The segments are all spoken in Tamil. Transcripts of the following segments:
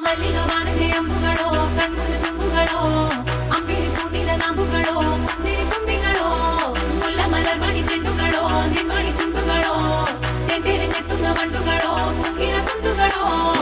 ಮಲ್ಲಿಗವಾನಗೆ ಅಂಬುಗಳೋ ಕಣ್ಣುಗಳ ತುಂಬುಗಳೋ ಅಂಬಿಳಿ ಕೂದಿಲ ನಾಂಬುಗಳೋ ಮುಂಜಿರಿ ತುಂಬಿಗಳೋ ಮುಲ್ಲ ಮಲರ್ ಮಣಿ ಚೆಂಡುಗಳೋ ನಿನ್ಮಣಿ ಚುಂಡುಗಳೋ ತೆಂಟೆರೆ ತೆತ್ತುಂಗ ಮಂಟುಗಳೋ ಕುಂಗಿನ ತುಂಡುಗಳೋ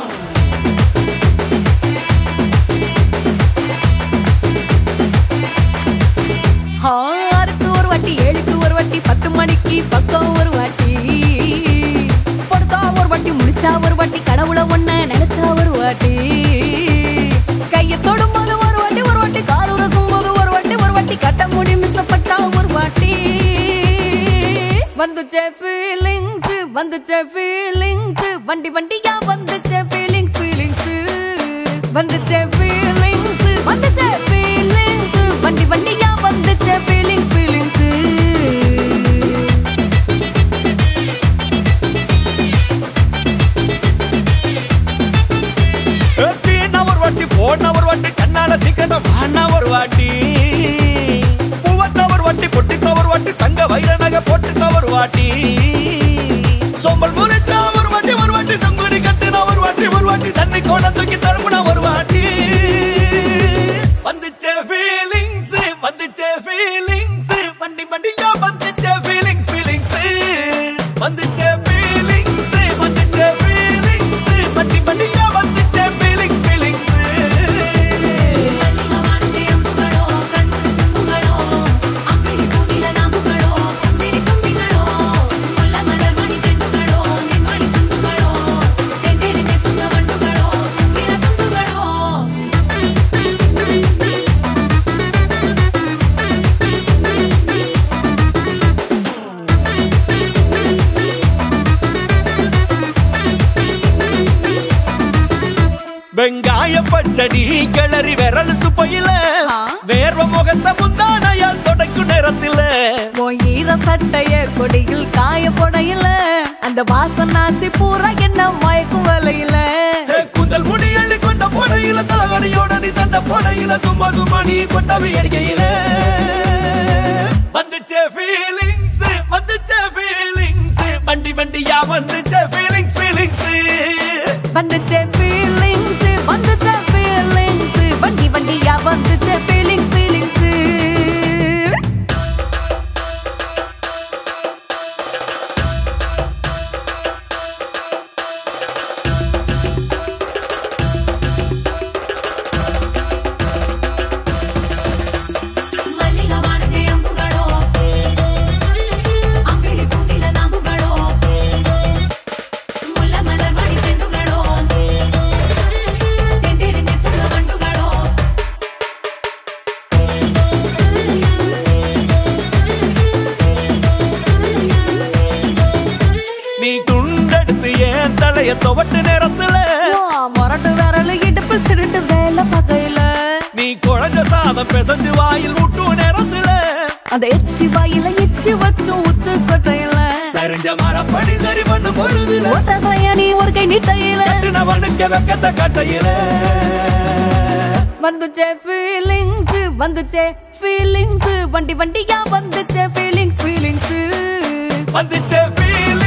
ஆறுக்கு ஒரு வாட்டி ஏழுக்கு ஒரு வாட்டி பத்து மணிக்கு பக்கம் ஒரு வாட்டி படுத்தா ஒரு வாட்டி முடிச்சா ஒரு வாட்டி கடவுளை ஒண்ண நினைச்சா ஒரு வாட்டி கைய தொடும்போது ஒரு வாட்டி ஒரு வாட்டி கால் உரசும் போது ஒரு வாட்டி ஒரு வாட்டி கட்ட முடி மிசப்பட்டா ஒரு வாட்டி வந்துச்சே ஃபீலிங்ஸ் வந்துச்சே ஃபீலிங்ஸ் வண்டி வண்டியா வந்துச்சே ஃபீலிங்ஸ் ஃபீலிங்ஸ் வந்துச்சே ஃபீலிங்ஸ் வந்துச்சே ஃபீலிங்ஸ் வண்டி வண்டியா வந்துச்சே ஃபீலிங்ஸ் ஃபீலிங்ஸ் சீனா ஒரு வாட்டி போனா ஒரு வாட்டி கண்ணால சீக்கிரம் வானா ஒரு வாட்டி பூவத்தா ஒரு வாட்டி பொட்டிட்டா ஒரு வாட்டி தங்க வைர நகை போட்டுட்டா ஒரு வாட்டி சோம்பல் முறிச்சா ஒரு வாட்டி ஒரு வாட்டி சங்குடி கட்டினா ஒரு வாட்டி ஒரு வாட்டி தண்ணி கோண தூக்கி தழுப்புனா ஒரு வாட்டி வந்துச்சே ஃபீலிங்ஸ் வந்துச்சே ஃபீலிங்ஸ் வண்டி வண்டியா வந்துச்சே ஃபீலிங்ஸ் ஃபீலிங்ஸ் வந்துச்சே ஃபீலிங்ஸ் வந்துச்சே ஃபீலிங்ஸ் வண்டி வண்டியா வந்துச்சே ஃபீலிங்ஸ் ஃபீலிங்ஸ் ಮಲ್ಲಿಗವಾನಗೆ ಅಂಬುಗಳೋ ಕಣ್ಣುಗಳ ತುಂಬುಗಳೋ ಅಂಬಿಳಿ ಕೂದಿಲ ನಾಂಬುಗಳೋ ಮುಂಜಿರಿ ತುಂಬಿಗಳೋ ಮುಲ್ಲ ಮಲರ್ ಮಣಿ ಚೆಂಡುಗಳೋ ನಿನ್ಮಣಿ ಚುಂಡುಗಳೋ ತೆಂಟೆರೆ ತೆತ್ತುಂಗ ಮಂಟುಗಳೋ ಕುಂಗಿನ ತುಂಡುಗಳೋ வெங்காய பச்சடி கிளறி விரல் சுப்பையில ஆ. வேர்வ முகத்தை முந்தானையால் தொடக்கும் நேரத்தில உன் ஈர சட்டைய கொடியில் காய போடையில அந்த வாசனாசி பூரா என்ன மயக்கும் வலையில ஏ, கூந்தல் முடி அள்ளி கொண்ட போடையில தலகணியோட நீ சண்டை போடையில சும்மா சும்மா நீ கொண்டவி அடிக்கையில வந்துச்சே ஃபீலிங்ஸ் வந்துச்சே ஃபீலிங்ஸ் வண்டி வண்டியா வந்துச்சே ஃபீலிங்ஸ் ஃபீலிங்ஸ் வந்துச்சே ஃபீலிங்ஸ் வந்துச்சே ஃபீலிங்ஸ் வண்டி வண்டியா வந்துச்சே ஃபீலிங்ஸ் ஃபீலிங்ஸ் ಮಲ್ಲಿಗವಾನಗೆ ಅಂಬುಗಳೋ ಅಂಬಿಳಿ ಕೂದಿಲ ನಾಂಬುಗಳೋ ಮುಲ್ಲ ಮಲರ್ ಮಣಿ ಚೆಂಡುಗಳೋ ತೆಂಟೆರೆ ತೆತ್ತುಂಗ ಮಂಟುಗಳೋ நீ துண்டெடுத்து ஏன் தலைய துவட்டு நேரத்துல மொரட்டு விரல் இடுப்பில் திருட்டு வேலை பகையில நீ குழஞ்ச சாதம் பிசைஞ்சு வாயில் விட்டு நேரத்துல அந்த எச்சி வாயில எச்சி வச்சும் உச்சு கொட்டையில சரிஞ்ச மரப்படி சரி பண்ண பொழுதுல ஒத்த சையனி ஒரு கை நீட்டையில கட்டினவனுக்கு வெக்கத்த கட்டையில வந்துச்சே ஃபீலிங்ஸ் வந்துச்சே ஃபீலிங்ஸ் வண்டி வண்டியா வந்துச்சே ஃபீலிங்ஸ் ஃபீலிங்ஸ் வந்துச்சே ஃபீலிங்ஸ்